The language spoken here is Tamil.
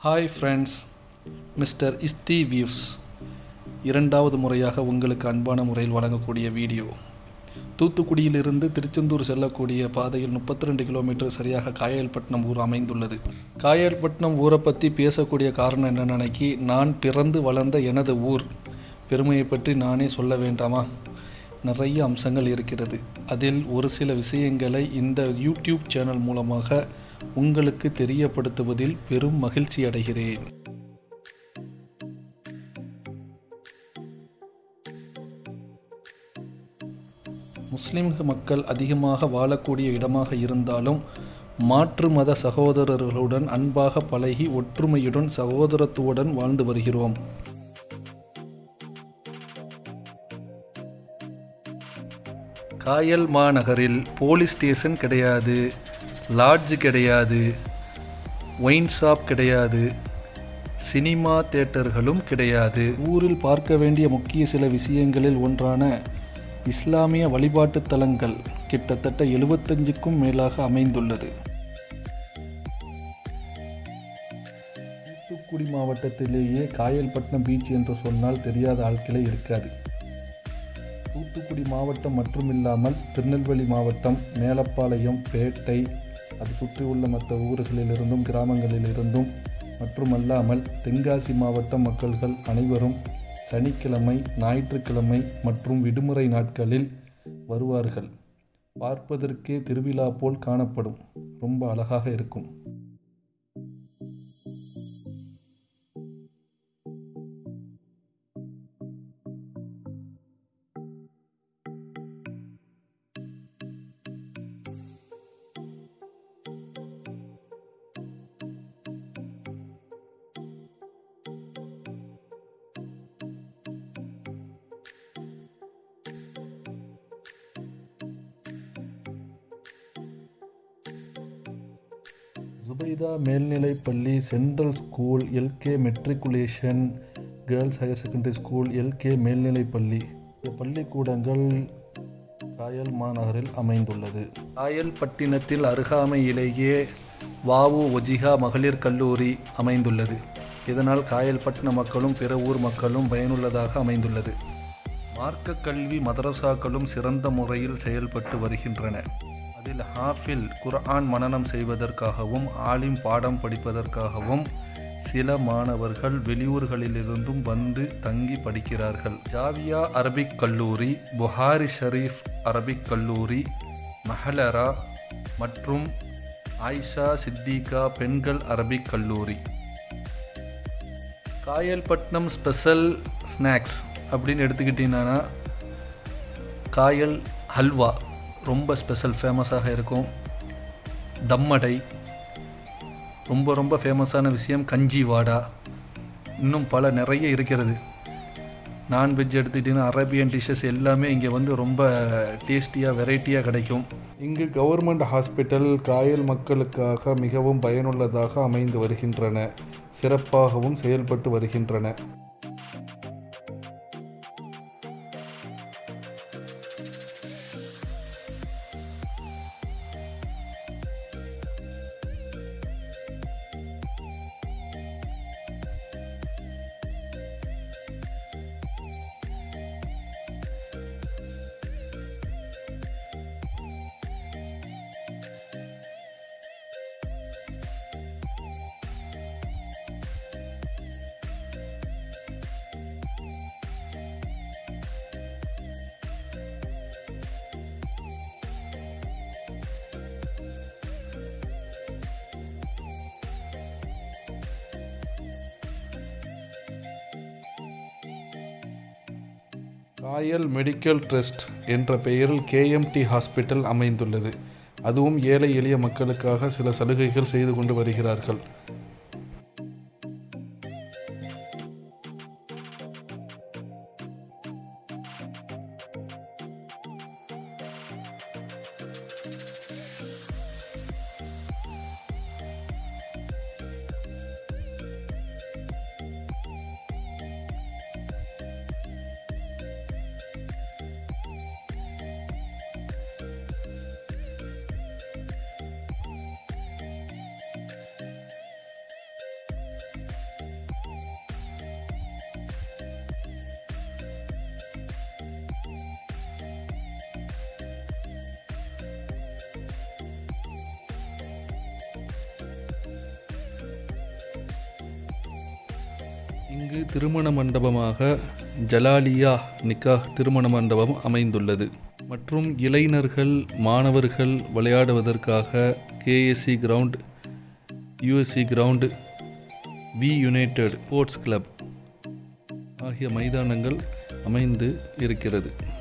ஹாய் ஃப்ரெண்ட்ஸ் மிஸ்டர் இஸ்தி வியூஸ் இரண்டாவது முறையாக உங்களுக்கு அன்பான முறையில் வழங்கக்கூடிய வீடியோ தூத்துக்குடியிலிருந்து திருச்செந்தூர் செல்லக்கூடிய பாதையில் முப்பத்தி ரெண்டு கிலோமீட்டர் சரியாக காயல்பட்டினம் ஊர் அமைந்துள்ளது காயல்பட்டினம் ஊரை பற்றி பேசக்கூடிய காரணம் என்னென்னு நினைக்கி நான் பிறந்து வளர்ந்த எனது ஊர் பெருமையை பற்றி நானே சொல்ல வேண்டாமா நிறைய அம்சங்கள் இருக்கிறது அதில் ஒரு சில விஷயங்களை இந்த யூடியூப் சேனல் மூலமாக உங்களுக்கு தெரியப்படுத்துவதில் பெரும் மகிழ்ச்சி அடைகிறேன் முஸ்லிம் மக்கள் அதிகமாக வாழக்கூடிய இடமாக இருந்தாலும் மாற்று மத சகோதரர்களுடன் அன்பாக பழகி ஒற்றுமையுடன் சகோதரத்துவுடன் வாழ்ந்து வருகிறோம் காயல் மாநகரில் போலீஸ் ஸ்டேஷன் கிடையாது லாட்ஜ் கிடையாது ஒயின் ஷாப் கிடையாது சினிமா தேட்டர்களும் கிடையாது ஊரில் பார்க்க வேண்டிய முக்கிய சில விஷயங்களில் ஒன்றான இஸ்லாமிய வழிபாட்டு தலங்கள் கிட்டத்தட்ட எழுபத்தஞ்சுக்கும் மேலாக அமைந்துள்ளது தூத்துக்குடி மாவட்டத்திலேயே காயல்பட்டினம் பீச் என்று சொன்னால் தெரியாத ஆட்களே இருக்காது தூத்துக்குடி மாவட்டம் மட்டுமில்லாமல் திருநெல்வேலி மாவட்டம் மேலப்பாளையம் பேட்டை அது சுற்றியுள்ள மற்ற ஊர்களிலிருந்தும் கிராமங்களிலிருந்தும் மட்டுமல்லாமல் தென்காசி மாவட்ட மக்கள்கள் அனைவரும் சனிக்கிழமை ஞாயிற்றுக்கிழமை மற்றும் விடுமுறை நாட்களில் வருவார்கள் பார்ப்பதற்கே திருவிழா போல் காணப்படும் ரொம்ப அழகாக இருக்கும் சுபைதா மேல்நிலைப் பள்ளி central school LK matriculation girls higher secondary school LK மேல்நிலைப் பள்ளி இந்த பள்ளிக்கூடங்கள் காயல் மாநகரில் அமைந்துள்ளது காயல்பட்டினத்தில் அருகாமையிலேயே வாவு ஒஜிகா மகளிர் கல்லூரி அமைந்துள்ளது இதனால் காயல்பட்டின மக்களும் பிற ஊர் மக்களும் பயனுள்ளதாக அமைந்துள்ளது மார்க்க கல்வி மதரசாக்களும் சிறந்த முறையில் செயல்பட்டு வருகின்றன அதில் ஹாஃபில் குர்ஆன் மனனம் செய்வதற்காகவும் ஆலிம் பாடம் படிப்பதற்காகவும் சில மாணவர்கள் வெளியூர்களிலிருந்தும் வந்து தங்கி படிக்கிறார்கள் ஜாவியா அரபிக் கல்லூரி புகாரி ஷரீஃப் அரபிக் கல்லூரி மஹலரா மற்றும் ஆயிஷா சித்திகா பெண்கள் அரபிக் கல்லூரி காயல்பட்டினம் ஸ்பெஷல் ஸ்நாக்ஸ் அப்படின்னு எடுத்துக்கிட்டிங்கன்னா காயல் ஹல்வா ரொம்ப ஸ்பெஷல் ஃபேமஸாக இருக்கும் தம்மடை ரொம்ப ரொம்ப ஃபேமஸான விஷயம் கஞ்சி வாடா இன்னும் பல நிறைய இருக்கிறது நான்வெஜ் எடுத்துக்கிட்டிங்கன்னா அரேபியன் டிஷ்ஷஸ் எல்லாமே இங்கே வந்து ரொம்ப டேஸ்டியாக வெரைட்டியாக கிடைக்கும் இங்கு கவர்மெண்ட் ஹாஸ்பிட்டல் காயல் மக்களுக்காக மிகவும் பயனுள்ளதாக அமைந்து வருகின்றன சிறப்பாகவும் செயல்பட்டு வருகின்றன காயல் மெடிக்கல் ட்ரஸ்ட் என்ற பெயரில் கேஎம்டி ஹாஸ்பிட்டல் அமைந்துள்ளது அதுவும் ஏழை எளிய மக்களுக்காக சில சலுகைகள் செய்து கொண்டு வருகிறார்கள் இங்கு திருமண மண்டபமாக ஜலாலியா நிக்காஹ் திருமண மண்டபம் அமைந்துள்ளது மற்றும் இளைஞர்கள் மாணவர்கள் விளையாடுவதற்காக KSC ground USC ground V United sports club ஆகிய மைதானங்கள் அமைந்து இருக்கிறது